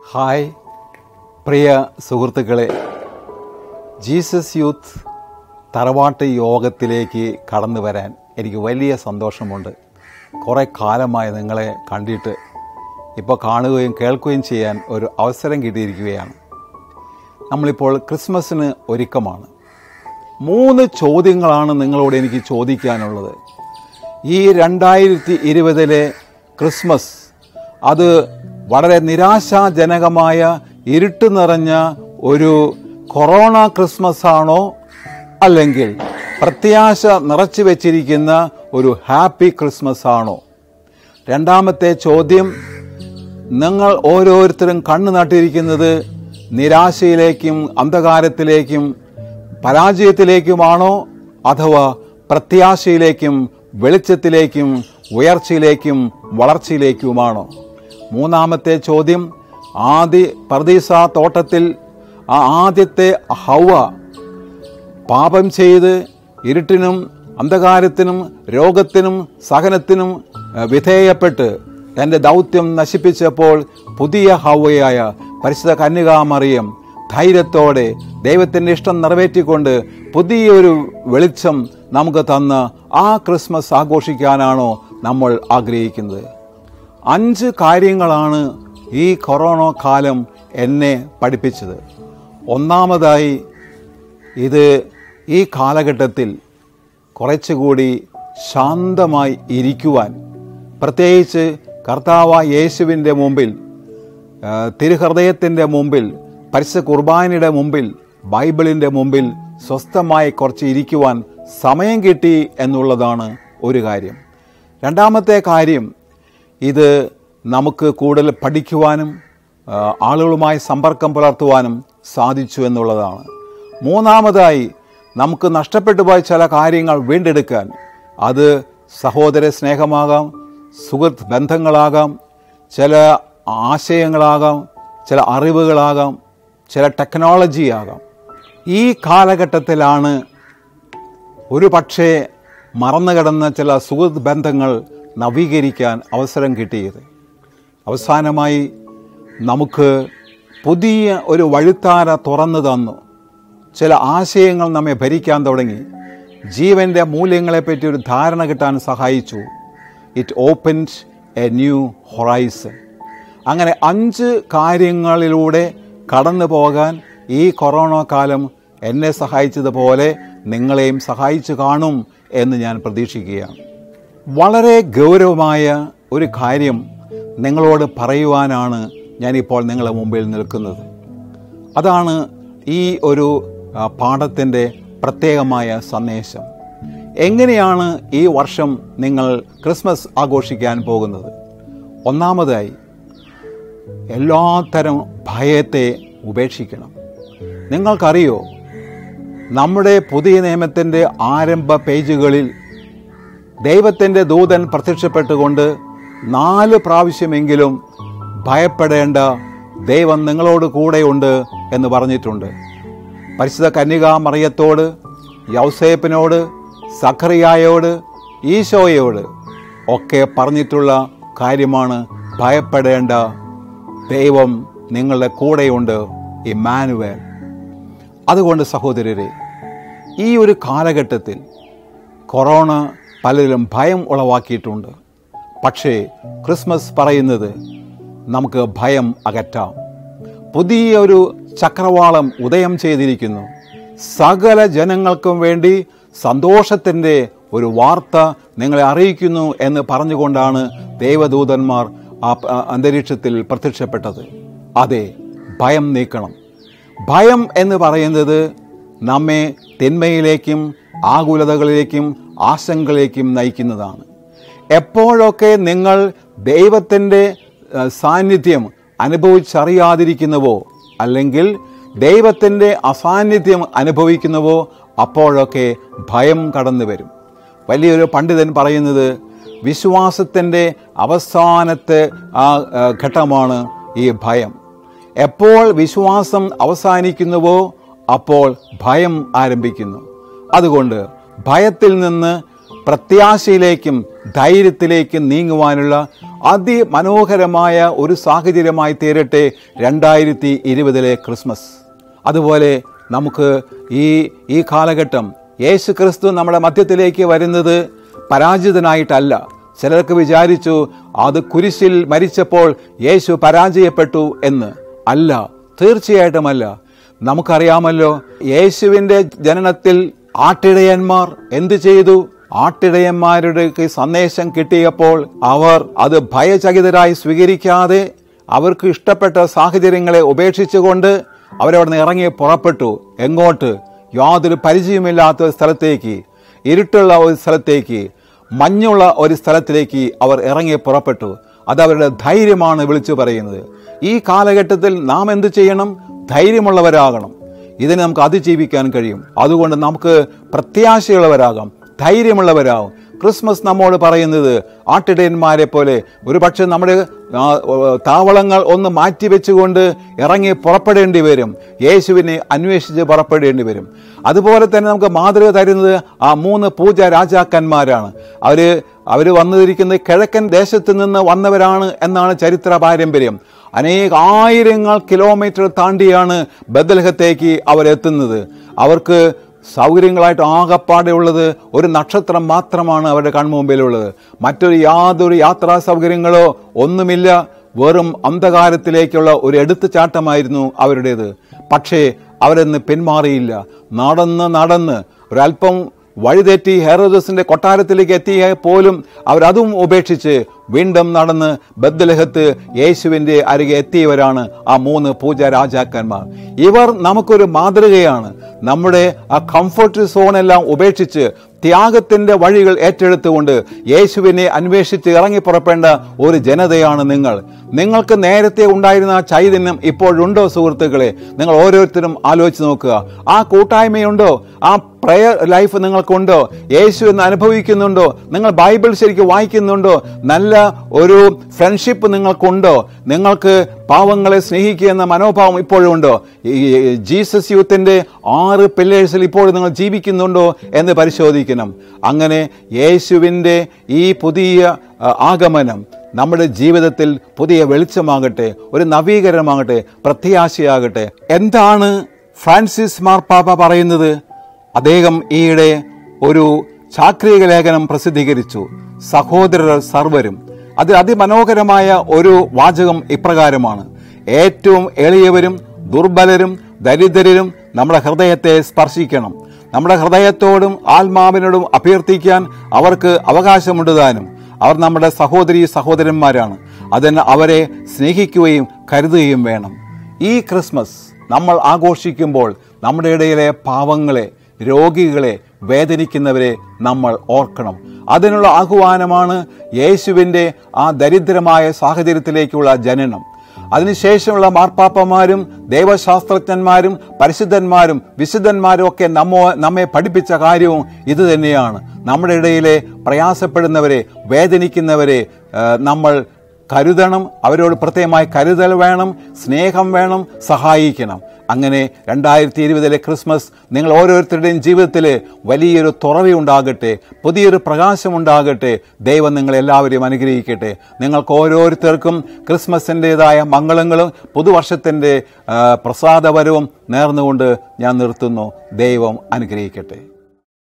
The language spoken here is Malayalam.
ഹായ് പ്രിയ സുഹൃത്തുക്കളെ ജീസസ് യൂത്ത് തറവാട്ട് യോഗത്തിലേക്ക് കടന്നു വരാൻ എനിക്ക് വലിയ സന്തോഷമുണ്ട് കുറേ കാലമായി നിങ്ങളെ കണ്ടിട്ട് ഇപ്പോൾ കാണുകയും കേൾക്കുകയും ചെയ്യാൻ ഒരു അവസരം കിട്ടിയിരിക്കുകയാണ് നമ്മളിപ്പോൾ ക്രിസ്മസിന് ഒരുക്കമാണ് മൂന്ന് ചോദ്യങ്ങളാണ് നിങ്ങളോട് എനിക്ക് ചോദിക്കാനുള്ളത് ഈ രണ്ടായിരത്തി ഇരുപതിലെ ക്രിസ്മസ് അത് വളരെ നിരാശാജനകമായ ഇരുട്ട് നിറഞ്ഞ ഒരു കൊറോണ ക്രിസ്മസ് ആണോ അല്ലെങ്കിൽ പ്രത്യാശ നിറച്ചു വെച്ചിരിക്കുന്ന ഒരു ഹാപ്പി ക്രിസ്മസ് ആണോ രണ്ടാമത്തെ ചോദ്യം നിങ്ങൾ ഓരോരുത്തരും കണ്ണു നട്ടിരിക്കുന്നത് നിരാശയിലേക്കും അന്ധകാരത്തിലേക്കും പരാജയത്തിലേക്കുമാണോ അഥവാ പ്രത്യാശയിലേക്കും വെളിച്ചത്തിലേക്കും ഉയർച്ചയിലേക്കും വളർച്ചയിലേക്കുമാണോ മൂന്നാമത്തെ ചോദ്യം ആദ്യ പർദീസ തോട്ടത്തിൽ ആ ആദ്യത്തെ ഹൗവ പാപം ചെയ്ത് ഇരുട്ടിനും അന്ധകാരത്തിനും രോഗത്തിനും സഹനത്തിനും ഏഹ്, വിധേയപ്പെട്ട് തൻ്റെ ദൗത്യം നശിപ്പിച്ചപ്പോൾ പുതിയ ഹൗവയായ പരിശുദ്ധ കന്യകാമറിയം ധൈര്യത്തോടെ ദൈവത്തിൻ്റെ ഇഷ്ടം നിറവേറ്റിക്കൊണ്ട് പുതിയൊരു വെളിച്ചം നമുക്ക് തന്ന് ആ ക്രിസ്മസ് ആഘോഷിക്കാനാണോ നമ്മൾ ആഗ്രഹിക്കുന്നത് അഞ്ച് കാര്യങ്ങളാണ് ഈ കൊറോണ കാലം എന്നെ പഠിപ്പിച്ചത് ഒന്നാമതായി ഇത് ഈ കാലഘട്ടത്തിൽ കുറച്ചുകൂടി ശാന്തമായി ഇരിക്കുവാൻ പ്രത്യേകിച്ച് കർത്താവ യേശുവിൻ്റെ മുമ്പിൽ ആ, തിരുഹൃദയത്തിൻ്റെ മുമ്പിൽ പരിശുദ്ധ കുർബാനയുടെ മുമ്പിൽ ബൈബിളിൻ്റെ മുമ്പിൽ സ്വസ്ഥമായി കുറച്ച് ഇരിക്കുവാൻ സമയം കിട്ടി എന്നുള്ളതാണ് ഒരു കാര്യം രണ്ടാമത്തെ കാര്യം ഇത് നമുക്ക് കൂടുതൽ പഠിക്കുവാനും ആ, ആളുകളുമായി സമ്പർക്കം പുലർത്തുവാനും സാധിച്ചു എന്നുള്ളതാണ് മൂന്നാമതായി നമുക്ക് നഷ്ടപ്പെട്ടു പോയ ചില കാര്യങ്ങൾ വീണ്ടെടുക്കാൻ അത് സഹോദര സ്നേഹമാകാം സുഹൃത്ത് ബന്ധങ്ങളാകാം ചില ആശയങ്ങളാകാം ചില അറിവുകളാകാം ചില ടെക്നോളജി ആകാം ഈ കാലഘട്ടത്തിലാണ് ഒരു പക്ഷേ മറന്നുകിടന്ന ചില സുഹൃത്ത് ബന്ധങ്ങൾ നവീകരിക്കാൻ അവസരം കിട്ടിയത് അവസാനമായി നമുക്ക് പുതിയ ഒരു വഴിത്താര തുറന്നു തന്നു ചില ആശയങ്ങൾ നമ്മെ ഭരിക്കാൻ തുടങ്ങി ജീവൻ്റെ മൂല്യങ്ങളെപ്പറ്റി ഒരു ധാരണ കിട്ടാൻ സഹായിച്ചു it opened a new horizon അങ്ങനെ അഞ്ച് കാര്യങ്ങളിലൂടെ കടന്നു പോകാൻ ഈ കൊറോണ കാലം എന്നെ സഹായിച്ചതുപോലെ നിങ്ങളെയും സഹായിച്ചു കാണും എന്ന് ഞാൻ പ്രതീക്ഷിക്കുകയാണ് വളരെ ഗൗരവമായ ഒരു കാര്യം നിങ്ങളോട് പറയുവാനാണ് ഞാനിപ്പോൾ നിങ്ങളുടെ മുമ്പിൽ നിൽക്കുന്നത് അതാണ് ഈ ഒരു ആ, പാഠത്തിൻ്റെ പ്രത്യേകമായ സന്ദേശം എങ്ങനെയാണ് ഈ വർഷം നിങ്ങൾ ക്രിസ്മസ് ആഘോഷിക്കാൻ പോകുന്നത് ഒന്നാമതായി എല്ലാത്തരം ഭയത്തെ ഉപേക്ഷിക്കണം നിങ്ങൾക്കറിയോ നമ്മുടെ പുതിയ നിയമത്തിൻ്റെ ആരംഭ പേജുകളിൽ ദൈവത്തിൻ്റെ ദൂതൻ പ്രത്യക്ഷപ്പെട്ടുകൊണ്ട് നാല് പ്രാവശ്യമെങ്കിലും ഭയപ്പെടേണ്ട ദൈവം നിങ്ങളോട് കൂടെയുണ്ട് എന്ന് പറഞ്ഞിട്ടുണ്ട് പരിശുദ്ധ കന്യകാ മറിയത്തോട് യൗസേപ്പിനോട് സഖറിയായോട് ഈശോയോട് ഒക്കെ പറഞ്ഞിട്ടുള്ള കാര്യമാണ് ഭയപ്പെടേണ്ട ദൈവം നിങ്ങളുടെ കൂടെയുണ്ട് ഇമാനുവേൽ അതുകൊണ്ട് സഹോദരരെ ഈ ഒരു കാലഘട്ടത്തിൽ കൊറോണ പലരിലും ഭയം ഉളവാക്കിയിട്ടുണ്ട് പക്ഷേ ക്രിസ്മസ് പറയുന്നത് നമുക്ക് ഭയം അകറ്റാം പുതിയൊരു ചക്രവാളം ഉദയം ചെയ്തിരിക്കുന്നു സകല ജനങ്ങൾക്കും വേണ്ടി സന്തോഷത്തിൻ്റെ ഒരു വാർത്ത നിങ്ങളെ അറിയിക്കുന്നു എന്ന് പറഞ്ഞുകൊണ്ടാണ് ദേവദൂതന്മാർ ആ ആ അന്തരീക്ഷത്തിൽ പ്രത്യക്ഷപ്പെട്ടത് അതെ ഭയം നീക്കണം ഭയം എന്ന് പറയുന്നത് നമ്മെ തിന്മയിലേക്കും ആകുലതകളിലേക്കും ആശങ്കകളിലേക്കും നയിക്കുന്നതാണ് എപ്പോഴൊക്കെ നിങ്ങൾ ദൈവത്തിൻ്റെ ഏഹ്, സാന്നിധ്യം അനുഭവിച്ചറിയാതിരിക്കുന്നുവോ അല്ലെങ്കിൽ ദൈവത്തിൻ്റെ അസാന്നിധ്യം അനുഭവിക്കുന്നുവോ അപ്പോഴൊക്കെ ഭയം കടന്നു വരും വലിയൊരു പണ്ഡിതൻ പറയുന്നത് വിശ്വാസത്തിൻ്റെ അവസാനത്തെ ആ ആ, ഘട്ടമാണ് ഈ ഭയം എപ്പോൾ വിശ്വാസം അവസാനിക്കുന്നുവോ അപ്പോൾ ഭയം ആരംഭിക്കുന്നു അതുകൊണ്ട് ഭയത്തിൽ നിന്ന് പ്രത്യാശയിലേക്കും ധൈര്യത്തിലേക്കും നീങ്ങുവാനുള്ള അതിമനോഹരമായ ഒരു സാഹചര്യമായി തീരട്ടെ രണ്ടായിരത്തി ഇരുപതിലെ ക്രിസ്മസ് അതുപോലെ നമുക്ക് ഈ ഈ കാലഘട്ടം യേശു ക്രിസ്തു നമ്മുടെ മധ്യത്തിലേക്ക് വരുന്നത് പരാജിതനായിട്ടല്ല ചിലർക്ക് വിചാരിച്ചു അത് കുരിശിൽ മരിച്ചപ്പോൾ യേശു പരാജയപ്പെട്ടു എന്ന് അല്ല തീർച്ചയായിട്ടുമല്ല നമുക്കറിയാമല്ലോ യേശുവിൻ്റെ ജനനത്തിൽ ആട്ടിടയന്മാർ എന്തു ചെയ്തു ആട്ടിടയന്മാരുടെ സന്ദേശം കിട്ടിയപ്പോൾ അവർ അത് ഭയചകിതരായി സ്വീകരിക്കാതെ അവർക്ക് ഇഷ്ടപ്പെട്ട സാഹചര്യങ്ങളെ ഉപേക്ഷിച്ചുകൊണ്ട് അവരവിടെ നിന്ന് ഇറങ്ങി പുറപ്പെട്ടു എങ്ങോട്ട് യാതൊരു പരിചയമില്ലാത്ത ഒരു സ്ഥലത്തേക്ക് ഇരുട്ടുള്ള ഒരു സ്ഥലത്തേക്ക് മഞ്ഞുള്ള ഒരു സ്ഥലത്തിലേക്ക് അവർ ഇറങ്ങി പുറപ്പെട്ടു അത് അവരുടെ ധൈര്യമാണ് വിളിച്ചു പറയുന്നത് ഈ കാലഘട്ടത്തിൽ നാം എന്ത് ചെയ്യണം ധൈര്യമുള്ളവരാകണം ഇതിനെ നമുക്ക് അതിജീവിക്കാൻ കഴിയും അതുകൊണ്ട് നമുക്ക് പ്രത്യാശയുള്ളവരാകാം ധൈര്യമുള്ളവരാകും ക്രിസ്മസ് നമ്മോട് പറയുന്നത് ആട്ടിടയന്മാരെ പോലെ ഒരുപക്ഷെ നമ്മുടെ ആ, താവളങ്ങൾ ഒന്ന് മാറ്റിവെച്ചുകൊണ്ട് ഇറങ്ങി പുറപ്പെടേണ്ടി വരും യേശുവിനെ അന്വേഷിച്ച് പുറപ്പെടേണ്ടി വരും അതുപോലെ തന്നെ നമുക്ക് മാതൃക തരുന്നത് ആ മൂന്ന് പൂജ രാജാക്കന്മാരാണ് അവര് അവർ വന്നിരിക്കുന്നത് കിഴക്കൻ ദേശത്ത് നിന്ന് വന്നവരാണ് എന്നാണ് ചരിത്ര പാരമ്പര്യം അനേക ആയിരങ്ങൾ കിലോമീറ്റർ താണ്ടിയാണ് ബദലഹത്തേക്ക് അവരെത്തുന്നത് അവർക്ക് സൗകര്യങ്ങളായിട്ട് ആകപ്പാടെ ഉള്ളത് ഒരു നക്ഷത്രം മാത്രമാണ് അവരുടെ കൺമുമ്പിലുള്ളത് മറ്റൊരു യാതൊരു യാത്രാ സൗകര്യങ്ങളോ ഒന്നുമില്ല വെറും അന്ധകാരത്തിലേക്കുള്ള ഒരു എടുത്തുചാട്ടമായിരുന്നു അവരുടേത് പക്ഷേ അവരെന്ന് പിന്മാറിയില്ല നടന്ന് നടന്ന് ഒരല്പം വഴിതെറ്റി ഹെറോദസിന്റെ കൊട്ടാരത്തിലേക്ക് എത്തിയ പോലും അവരതും ഉപേക്ഷിച്ച് വീണ്ടും നടന്ന് ബദ്ലഹത്ത് യേശുവിന്റെ അരികെ എത്തിയവരാണ് ആ മൂന്ന് പൂജ രാജാക്കന്മാർ ഇവർ നമുക്കൊരു മാതൃകയാണ് നമ്മുടെ ആ കംഫർട്ട് സോണെല്ലാം ഉപേക്ഷിച്ച് ത്യാഗത്തിന്റെ വഴികൾ ഏറ്റെടുത്തുകൊണ്ട് യേശുവിനെ അന്വേഷിച്ച് ഇറങ്ങി പുറപ്പെടേണ്ട ഒരു ജനതയാണ് നിങ്ങൾ നിങ്ങൾക്ക് നേരത്തെ ഉണ്ടായിരുന്ന ആ ചൈതന്യം ഇപ്പോഴുണ്ടോ സുഹൃത്തുക്കളെ നിങ്ങൾ ഓരോരുത്തരും ആലോചിച്ച് നോക്കുക ആ കൂട്ടായ്മയുണ്ടോ ആ പ്രയർ ലൈഫ് നിങ്ങൾക്കുണ്ടോ യേശു എന്ന് അനുഭവിക്കുന്നുണ്ടോ നിങ്ങൾ ബൈബിൾ ശരിക്കും വായിക്കുന്നുണ്ടോ നല്ല ഒരു ഫ്രണ്ട്ഷിപ്പ് നിങ്ങൾക്കുണ്ടോ നിങ്ങൾക്ക് പാവങ്ങളെ സ്നേഹിക്കുക എന്ന മനോഭാവം ഇപ്പോഴും ഉണ്ടോ ഈ ജീസസ് യൂത്തിന്റെ ആറ് പില്ലേഴ്സിൽ ഇപ്പോൾ നിങ്ങൾ ജീവിക്കുന്നുണ്ടോ എന്ന് പരിശോധിക്കണം അങ്ങനെ യേശുവിൻ്റെ ഈ പുതിയ ആ, ആഗമനം നമ്മുടെ ജീവിതത്തിൽ പുതിയ വെളിച്ചമാകട്ടെ ഒരു നവീകരണമാകട്ടെ പ്രത്യാശയാകട്ടെ എന്താണ് ഫ്രാൻസിസ് മാർപ്പാപ്പ പറയുന്നത് അദ്ദേഹം ഈയിടെ ഒരു ചാക്രിക ലേഖനം പ്രസിദ്ധീകരിച്ചു സഹോദരർ സർവരും അതിൽ അതിമനോഹരമായ ഒരു വാചകം ഇപ്രകാരമാണ് ഏറ്റവും എളിയവരും ദുർബലരും ദരിദ്രരും നമ്മുടെ ഹൃദയത്തെ സ്പർശിക്കണം നമ്മുടെ ഹൃദയത്തോടും ആത്മാവിനോടും അഭ്യർത്ഥിക്കാൻ അവർക്ക് അവകാശമുണ്ട് താനും അവർ നമ്മുടെ സഹോദരി സഹോദരന്മാരാണ് അതിന് അവരെ സ്നേഹിക്കുകയും കരുതുകയും വേണം ഈ ക്രിസ്മസ് നമ്മൾ ആഘോഷിക്കുമ്പോൾ നമ്മുടെ ഇടയിലെ പാവങ്ങളെ രോഗികളെ വേദനിക്കുന്നവരെ നമ്മൾ ഓർക്കണം അതിനുള്ള ആഹ്വാനമാണ് യേശുവിൻ്റെ ആ ദരിദ്രമായ സാഹചര്യത്തിലേക്കുള്ള ജനനം അതിനുശേഷമുള്ള മാർപ്പാപ്പമാരും ദൈവശാസ്ത്രജ്ഞന്മാരും പരിശുദ്ധന്മാരും വിശുദ്ധന്മാരും ഒക്കെ നമ്മോ നമ്മെ പഠിപ്പിച്ച കാര്യവും ഇത് തന്നെയാണ് നമ്മുടെ ഇടയിലെ പ്രയാസപ്പെടുന്നവരെ വേദനിക്കുന്നവരെ ആ, നമ്മൾ കരുതണം അവരോട് പ്രത്യേകമായി കരുതൽ വേണം സ്നേഹം വേണം സഹായിക്കണം അങ്ങനെ രണ്ടായിരത്തി ഇരുപതിലെ ക്രിസ്മസ് നിങ്ങൾ ഓരോരുത്തരുടെയും ജീവിതത്തിൽ വലിയൊരു തുറവിയുണ്ടാകട്ടെ പുതിയൊരു പ്രകാശമുണ്ടാകട്ടെ ദൈവം നിങ്ങളെല്ലാവരെയും അനുഗ്രഹിക്കട്ടെ നിങ്ങൾക്ക് ഓരോരുത്തർക്കും ക്രിസ്മസിൻ്റെതായ മംഗളങ്ങളും പുതുവർഷത്തിൻ്റെ ആ, പ്രസാദവരവും നേർന്നുകൊണ്ട് ഞാൻ നിർത്തുന്നു ദൈവം അനുഗ്രഹിക്കട്ടെ